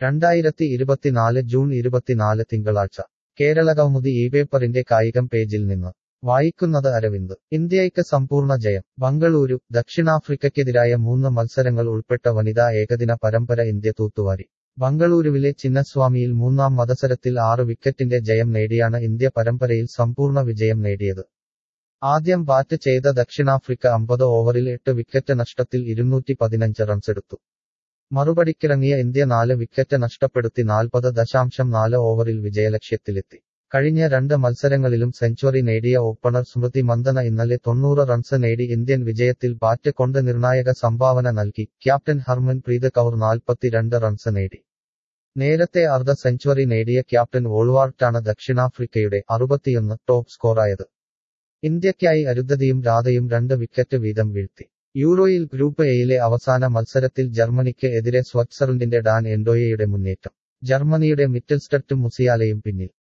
രണ്ടായിരത്തി ഇരുപത്തിനാല് ജൂൺ ഇരുപത്തിനാല് തിങ്കളാഴ്ച കേരളകൗമുദി ഈ പേപ്പറിന്റെ കായികം പേജിൽ നിന്ന് വായിക്കുന്നത് അരവിന്ദ് ഇന്ത്യയ്ക്ക് സമ്പൂർണ്ണ ജയം ബംഗളൂരു ദക്ഷിണാഫ്രിക്കയ്ക്കെതിരായ മൂന്ന് മത്സരങ്ങൾ ഉൾപ്പെട്ട വനിതാ ഏകദിന പരമ്പര ഇന്ത്യ തൂത്തുവാരി ബംഗളൂരുവിലെ ചിന്നസ്വാമിയിൽ മൂന്നാം മത്സരത്തിൽ ആറ് വിക്കറ്റിന്റെ ജയം നേടിയാണ് ഇന്ത്യ പരമ്പരയിൽ സമ്പൂർണ്ണ വിജയം നേടിയത് ആദ്യം ബാറ്റ് ചെയ്ത ദക്ഷിണാഫ്രിക്ക അമ്പത് ഓവറിൽ എട്ട് വിക്കറ്റ് നഷ്ടത്തിൽ ഇരുന്നൂറ്റി പതിനഞ്ച് റൺസെടുത്തു മറുപടിക്കിറങ്ങിയ ഇന്ത്യ നാല് വിക്കറ്റ് നഷ്ടപ്പെടുത്തി നാൽപ്പത് ദശാംശം നാല് ഓവറിൽ വിജയലക്ഷ്യത്തിലെത്തി കഴിഞ്ഞ രണ്ട് മത്സരങ്ങളിലും സെഞ്ചുറി നേടിയ ഓപ്പണർ സ്മൃതി മന്ദന ഇന്നലെ തൊണ്ണൂറ് റൺസ് നേടി ഇന്ത്യൻ വിജയത്തിൽ ബാറ്റ് കൊണ്ട് നിർണായക സംഭാവന നൽകി ക്യാപ്റ്റൻ ഹർമൻ പ്രീത് കൗർ നാൽപ്പത്തിരണ്ട് റൺസ് നേടി നേരത്തെ അർദ്ധ സെഞ്ചുറി നേടിയ ക്യാപ്റ്റൻ വോൾവാർട്ടാണ് ദക്ഷിണാഫ്രിക്കയുടെ അറുപത്തിയൊന്ന് ടോപ്പ് സ്കോറായത് ഇന്ത്യയ്ക്കായി അരുദ്ധതിയും രാധയും രണ്ട് വിക്കറ്റ് വീതം വീഴ്ത്തി യൂറോയിൽ ഗ്രൂപ്പ് എയിലെ അവസാന മത്സരത്തിൽ ജർമ്മനിക്ക് എതിരെ സ്വിറ്റ്സർലൻഡിന്റെ ഡാൻ എൻഡോയയുടെ മുന്നേറ്റം ജർമ്മനിയുടെ മിറ്റൽസ്റ്റട്ടും മുസിയാലയും പിന്നിൽ